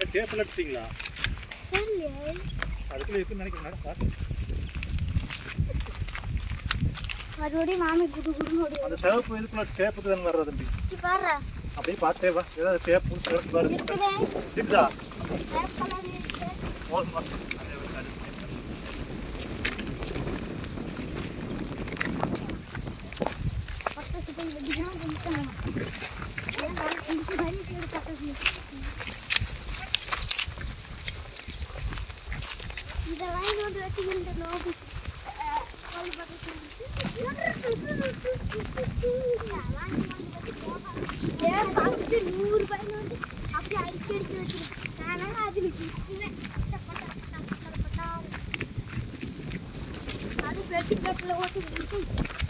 டேப்பில் எடுத்தீங்களா தெரியலையே. அதுக்குள்ள இருக்குன்னு நினைக்கிறேன் பார்த்து மறுபடியும் மாமி குடு குடுன்னு ஓடி அந்த சிவப்பு இதுக்குள்ள டேப்புக்கு தான் வர்றது தம்பி வந்து பாரு அப்படியே பார்த்தே வா ஏதாவது டேப்பு சிவப்பு வருது இருக்குதே இருக்குதா black color இருக்கு. மோசமா பக்கத்து போய் வெடிக்கலாம் கொஞ்சம் ஏன் நான் இந்த மாதிரி கீழே பக்கத்து இதை வாங்கி வந்து வச்சு இந்த நோபி வாங்கி ஏன் பார்த்து நூறு ரூபாய்னு வந்து அப்படியே அடிக்கி அடிக்கி வச்சிருக்கேன் நானும் அது விட்டுருவேன் அது பெட்டி பெட்டில் ஓட்டி விட்டு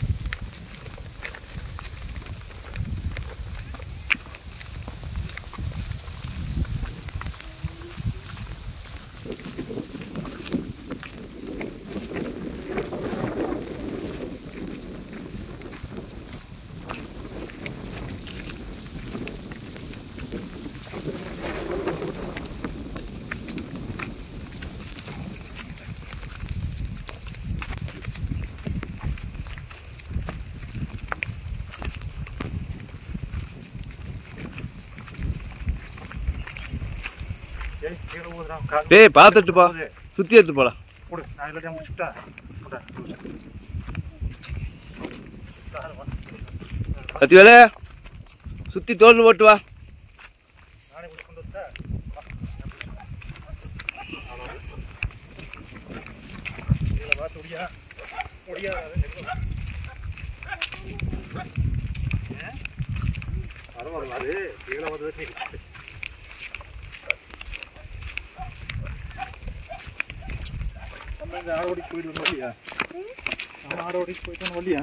ஏய் கீழே ஊதுறான் கால் டேய் பார்த்துட்டு போ ஊது. சுற்றி எடுத்து போலாம் கொடு நான் இல்லாட்டியா முடிச்சுட்டா கொடா. பத்து வேலை சுற்றி தோல் ஓட்டு வா நானே கொண்டு கொண்டு வந்தா கீழே பார்த்து ஒடியா ஒடியா பரவாயில்ல அது கீழே வந்து நம்ம இந்த ஆரோடிக்கு போயிட்டு வந்தோம் இல்லையா நம்ம ஆரோடிக்கு போயிட்டு வந்தோம் இல்லையா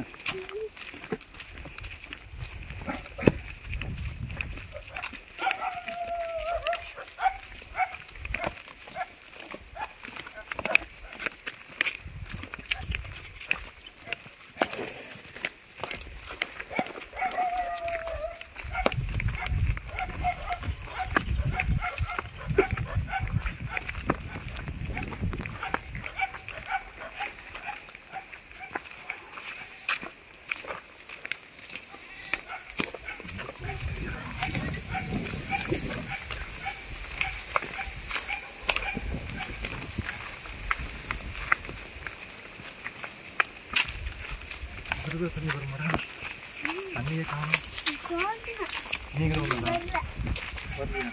வருது தண்ணி வரும் மேடம் தண்ணியே காணும் நீங்களும் வரல வரலையா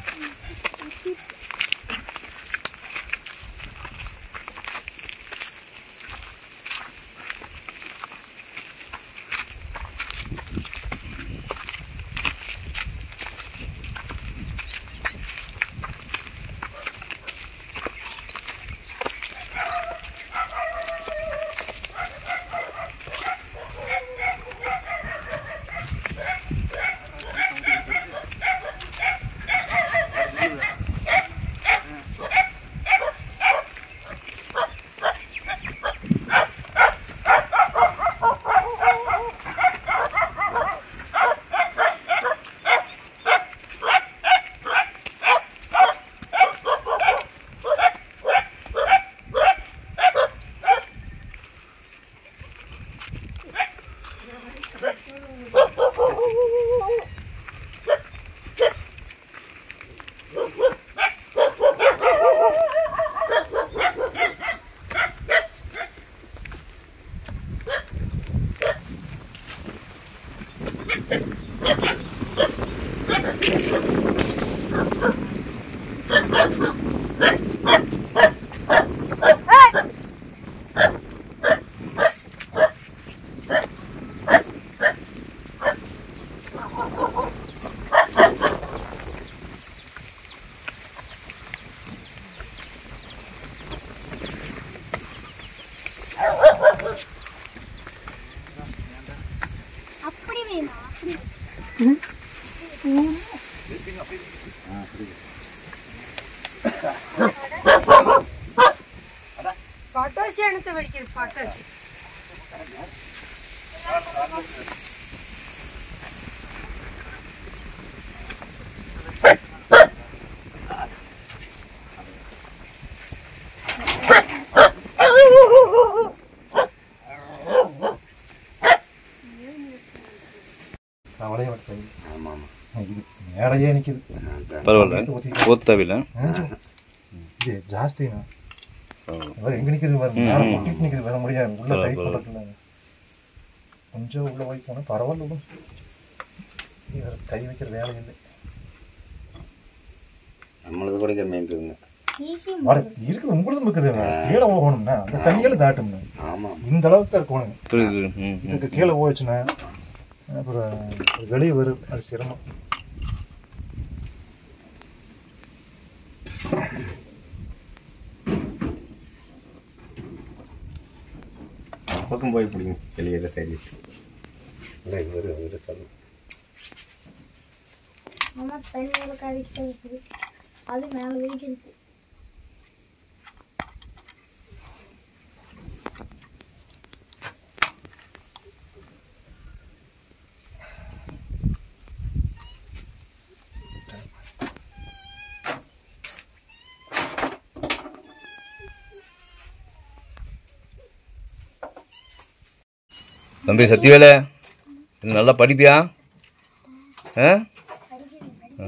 அப்படி வேணும் அப்படி அவளையும் விட்டு ஆமாம் ஆமாம் இது மேடையே நிற்கிது பரவாயில்ல ஊத்த தேவையில்ல இது ஜாஸ்திண்ணா ஆ. வேறு எங்கே நிற்கிது வரும் ம், மேலே ம். முட்டிட்டு நிற்கிது வர முடியாது உள்ள பரவாயில்ல, டைட் பரவாயில்ல. பண்ணுறதுல கொஞ்சம் உள்ள போய் போனால் பரவாயில்ல விடும் இது வேற கை வைக்கிற வேலை இல்லை நம்மளது கூட கம்மியாக இருந்ததுங்க ஈஸி வர இருக்குது உங்களுதும் இருக்குது கீழே போகணும்னா அந்த தண்ணியில் தாட்டும்ண்ணா ஆமாம் இந்த அளவுக்கு தான் இருக்கணும் புரியுது ம் ம். இதுக்கு கீழே போயிடுச்சுன்னா அப்புறம் வெளியே வரும் அது சிரமம் பக்கம் போய் பிடிங்க வெளியே சரி இல்லை இது வரும் அது சொல்லணும் அம்மா தண்ணியோட கறிக்கிட்ட இருக்குது அது மேலே வைக்கிறது தம்பி சத்தியவேலை நீ நல்லா படிப்பியா ஆ ஆ.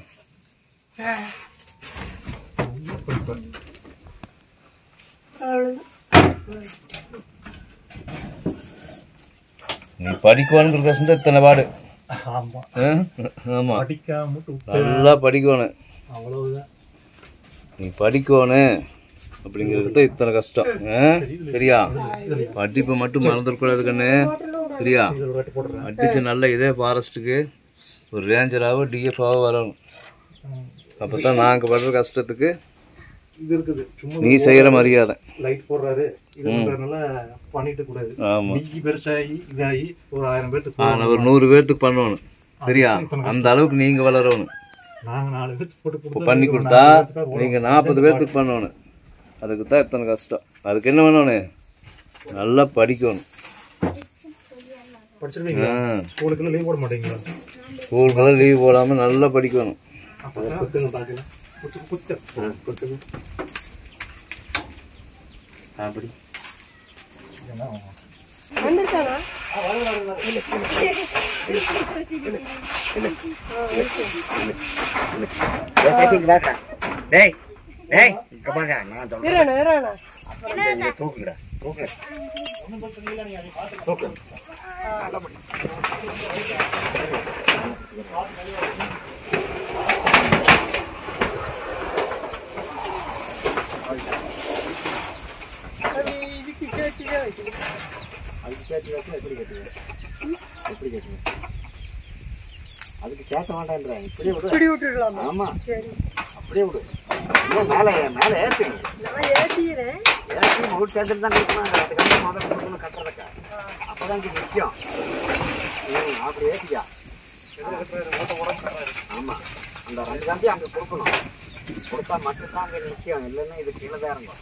நீ படிக்கணுங்கிற கஷ்டம் தான் இத்தனை பாடு ஆமாம் ஆ? ஆமா படிக்காம விட்டு நல்லா படிக்கணும் அவ்வளவுதான் நீ படிக்கணும் அப்படிங்கிறது தான் இத்தனை கஷ்டம் ஆ? சரியா படிப்பை மட்டும் மறந்துடக்கூடாது கண்ணு சரியா இதில் ஒரு வாட்டி போட்டுறேன் அடிச்சு நல்ல இதே ஃபாரஸ்ட்டுக்கு ஒரு ரேஞ்சராகவோ டிஎஃபாவோ வரணும் அப்போ தான் நாங்கள் படுற கஷ்டத்துக்கு இது இருக்குது சும்மா நீ செய்கிற மரியாதை லைட் போடுறாரு இது பண்றதுனால பண்ணிட்டு கூடாது ஆமாம் நீ பெருசாகி இதாகி ஒரு ஆயிரம் பேர்த்துக்கு ஆ நான் ஒரு நூறு பேர்த்துக்கு பண்ணணும் சரியா அந்த அளவுக்கு நீங்கள் வளரணும் நாங்க நாலு பேர்த்துக்கு போட்டு இப்போ கொடுத்தா பண்ணி கொடுத்தா நீங்கள் நாற்பது பேர்த்துக்கு பண்ணணும் அதுக்கு தான் இத்தனை கஷ்டம் அதுக்கு என்ன பண்ணணும் நல்லா படிக்கணும் படிச்சிருவீங்களா ஆ ஸ்கூலுக்குள்ள லீவ் போட மாட்டீங்களா ஸ்கூலுக்கெல்லாம் லீவ் போடாமல் நல்லா படிக்கணும் அப்பதான் குத்துங்க பாக்கலாம் குத்து குத்து ஆ கொடுத்துங்க அப்படி ஏன்னா டேய் டேய் இங்க பாருங்க நான் சொல்றேன் அப்புறம் இங்க தூக்குங்கடா தூக்கு தூக்கு அதுக்கு சேர்த்து வச்சு எப்படி கட்டுவேன் எப்படி கட்டுவேன் அதுக்கு சேர்த்த வேண்டான்றாங்க இப்படியே விடு இப்படி விட்டுடலாமா ஆமா சரி அப்படியே விடு இல்லை மேலே மேலே ஏற்றுங்க நான் ஏற்றிக்கிறேன் ஏற்றி முகூர் சேர்த்துட்டு தான் கொடுக்கணும் அதுக்கப்புறம் முதல்ல கொடுக்கணும் கட்டுறதுக்கு அப்போ தான் இது முக்கியம் ம் அப்படி ஏற்றிக்கா ஆமாம் அந்த ரெண்டு கம்பி அங்கே கொடுக்கணும் கொடுத்தா மட்டும்தான் அங்கே நிற்கும் இல்லைன்னா இது கீழே தான் இருக்கும்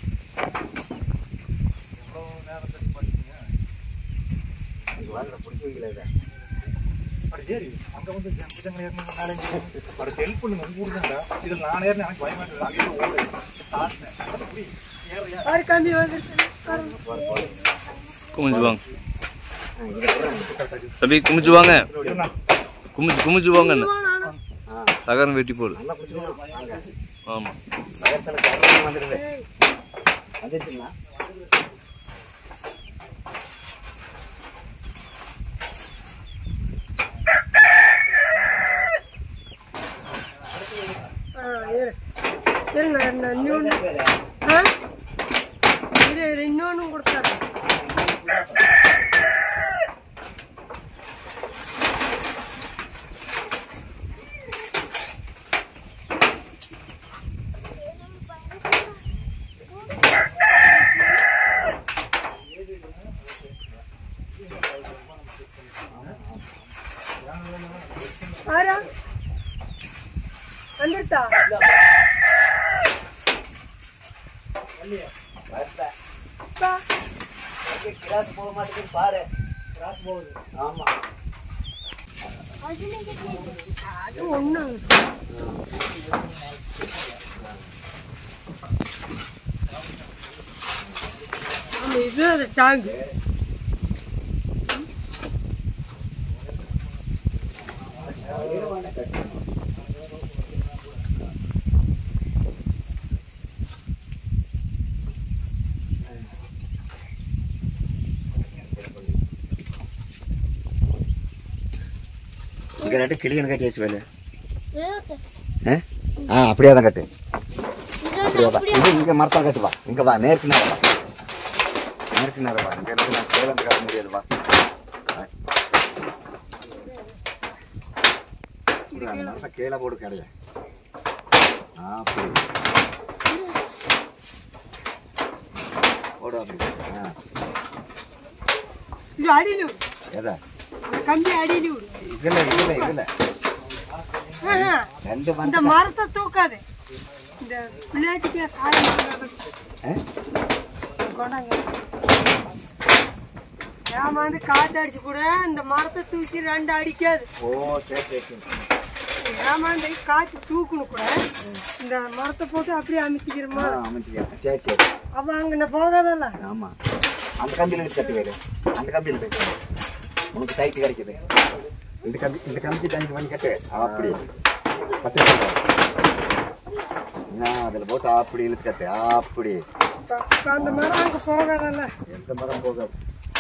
அங்கே வரல பிடிக்க வைக்கல இதை அப்படி சரி அங்க வந்து ஜம்பிட்டங்க ஏறணும் மேலே அடுத்து ஹெல்ப் பண்ணுங்க உங்க ஊர் தான்டா இதில் நான் ஏறினேன் எனக்கு பயமா இருக்குது அங்கே ஓடுறேன் தாட்டினேன் அப்படி ஏறியா ஆறு கம்பி வந்துருச்சு குமிஞ்சு வாங்க ஆ இதை கூட தம்பி குமிச்சு வாங்க குமிச்சு குமிச்சு வாங்க நானும் ஆ தகரம் வெட்டி போடு நல்லா பிடிச்சிக்கணும் வாங்க ஆமாம் நகரத்தில் கரெக்டாக வந்துடுது வந்துச்சுங்களா ஆ இரு இரு நான் நான் இன்னொன்று ஆ இரு இரு இன்னொன்று கொடுத்தாரு ஆரா வந்துருட்டா பா கிராஸ் போக மாட்டேங்குது பாரு கிராஸ் போகுது ஆமா அது ஒன்று ஆமாம் இது அது டேங்க் இங்க நட்டு கிளியன் கட்டி வச்சு வேலை வேகத்தை. ஆ? ஆ அப்படியே தான் கட்டு இது அப்படியே ஒண்ணு வா அப்படியே இது இங்க மரத்தா கட்டு வா இங்க வா நேருக்கு நேரம் வா நேருக்கு நேரம் வா இங்க இருந்து நான் கீழே இருந்து கட்ட முடியாது வா இப்படி அந்த மரத்தை கீழே போடு கிடையாது அப்படி போடு அப்படி ஆ இது அடியில் விடு எதா அந்த கம்பி அடியில் விடு இதுல இதுல இதுல ஆஹா. ரெண்டு இந்த மரத்தை மரத்தை தூக்காது இந்த பிள்ளையாட்டுக்கு காயம் ஆ? கொண்டாங்க ஏமாந்து காத்து அடிச்சு கூட இந்த மரத்தை தூக்கி ரெண்டு அடிக்காது ஓ சரி சரி சரி ஏமாந்து காத்து தூக்கணும் கூட இந்த மரத்தை போட்டு அப்படியே அமைக்கிற ஆ, மாதிரி அமைச்சிக்க சரி சரி அப்ப அங்க போகாதல்ல ஆமா அந்த கம்பியில் எடுத்து கட்டு வேறு அந்த கம்பியில் போய் உனக்கு டைட்டு கிடைக்குது இந்த கம்பி இந்த கம்பி தண்ணி பண்ணி கட்டு அப்படி பத்து அதில் போட்டு அப்படி இழுத்து கட்டு அப்படி அப்ப அந்த மரம் அங்க போகாதல்ல எந்த மரம் போகாது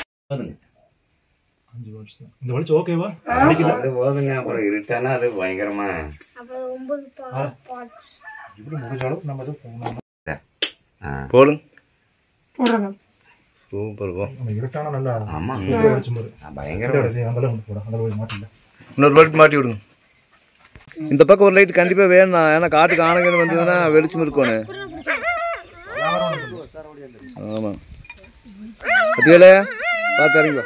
அஞ்சு வருஷம் இந்த வெளிச்சம் ஓகேவா அது போதுங்க அப்புறம் இருட்டானா அது பயங்கரமா அப்புறம் ஒன்பது பா- parts. இப்படி முடிஞ்ச அளவுக்கு நம்ம இது போகணும். போடுங்க போடுறதா சூப்பர் போ நம்ம இருட்டான நல்லா ஆமா சூப்பரா வெளிச்சம் வரும். பயங்கர இதோட செய்ய அந்த அளவுக்கு போட அந்த அளவுக்கு மாட்டில்ல இன்னொரு பல்ட் மாட்டி விடுங்க இந்த பக்கம் ஒரு லைட் கண்டிப்பா வேணும் ஏன்னா காட்டுக்கு ஆனங்கன்னு வந்ததுன்னா வெளிச்சம் இருக்கணும் ஆமா பத்தியலே பார்த்து இறங்கி வா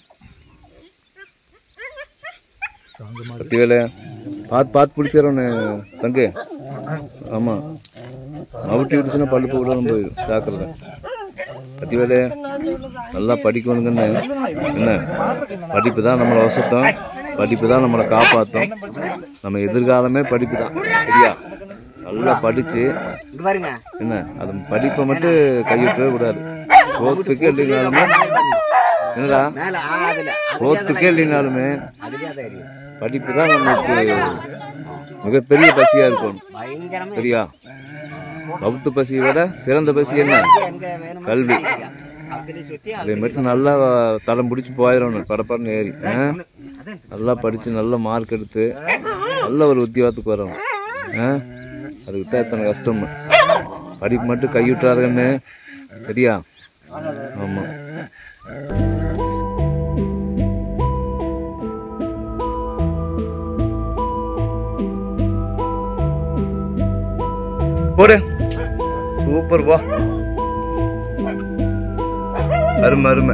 பத்தியலே பார்த்து பார்த்து பிடிச்சிடறோன்னு தங்கு ஆமா அவுட்டி விட்டுச்சுன்னா பல்லு போடணும் போயிடும் ஜாக்கிரதை பத்தியலே நல்லா படிக்கணுங்கன்னு என்ன படிப்பு தான் நம்மளை வசத்தம் படிப்பு தான் நம்மளை காப்பாற்றும் நம்ம எதிர்காலமே படிப்பு தான் சரியா நல்லா படித்து இங்க பாருங்க என்ன அது படிப்பை மட்டும் கைவிட்டவே கூடாது சோத்துக்கு இல்லைனாலுமே என்னடா மேல ஆ, அதுல சோத்துக்கே இல்லைனாலுமே அதுலயே தான் எரியும் படிப்பு தான் நம்மளுக்கு மிகப்பெரிய பசியா இருக்கும் பயங்கரமா சரியா வகுத்து பசியை விட சிறந்த பசி என்ன எங்க வேணுமோ கல்வி அப்படியே சுத்தி அதை மட்டும் நல்லா தடம் பிடிச்சி போயிடணும் படப்படன்னு ஏறி ஆ? நல்லா படித்து நல்ல மார்க் எடுத்து நல்ல ஒரு உத்தியோகத்துக்கு வரணும் ஆ அதுக்கு தான் எத்தனை கஷ்டம் படிப்பு மட்டும் கைவிட்டுறாதுன்னு சரியா ஆமாம் போடு சூப்பர் வா அருமை அருமை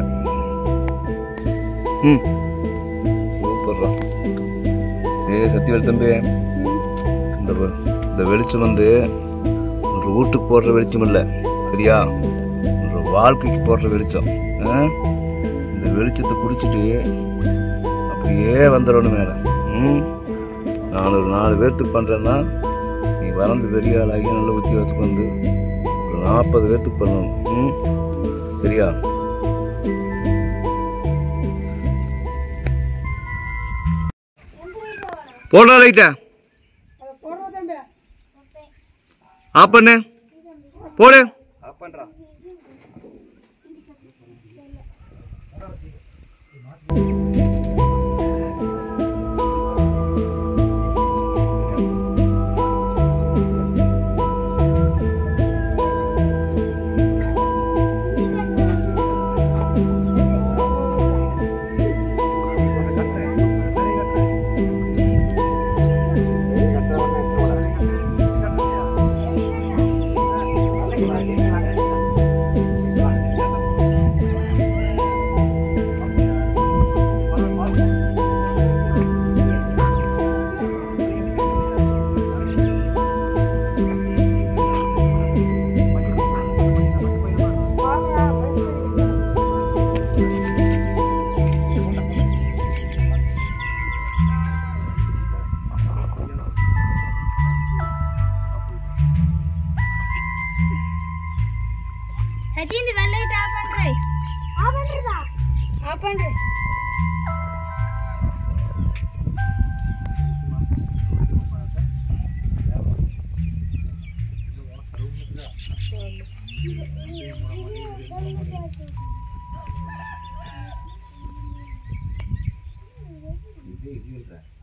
ம் சூப்பர்ரா ஏ சத்தியவேல் தம்பி இந்த வ- இந்த வெளிச்சம் வந்து ஒரு வீட்டுக்கு போடுற வெளிச்சம் இல்லை சரியா ஒரு வாழ்க்கைக்கு போடுற வெளிச்சம் ஆ? இந்த வெளிச்சத்தை பிடிச்சிட்டு அப்படியே வந்துடணும் மேலே ம் நான் ஒரு நாலு பேர்த்துக்கு பண்ணுறேன்னா நீ வளர்ந்து பெரிய ஆளாகி நல்ல உத்தியோகத்துக்கு வந்து ஒரு நாற்பது பேர்த்துக்கு பண்ணணும் ம் சரியா போடுறா லைட்டா போடுறா தம்பி ஆஃப் பண்ணு போடு ஆஃப் பண்றான் சத்தி இந்த வெள்ளையிட்ட ஆஃப் பண்றே ஆஃப் பண்றதா ஆஃப் பண்றே ஏய், இது இல்ல.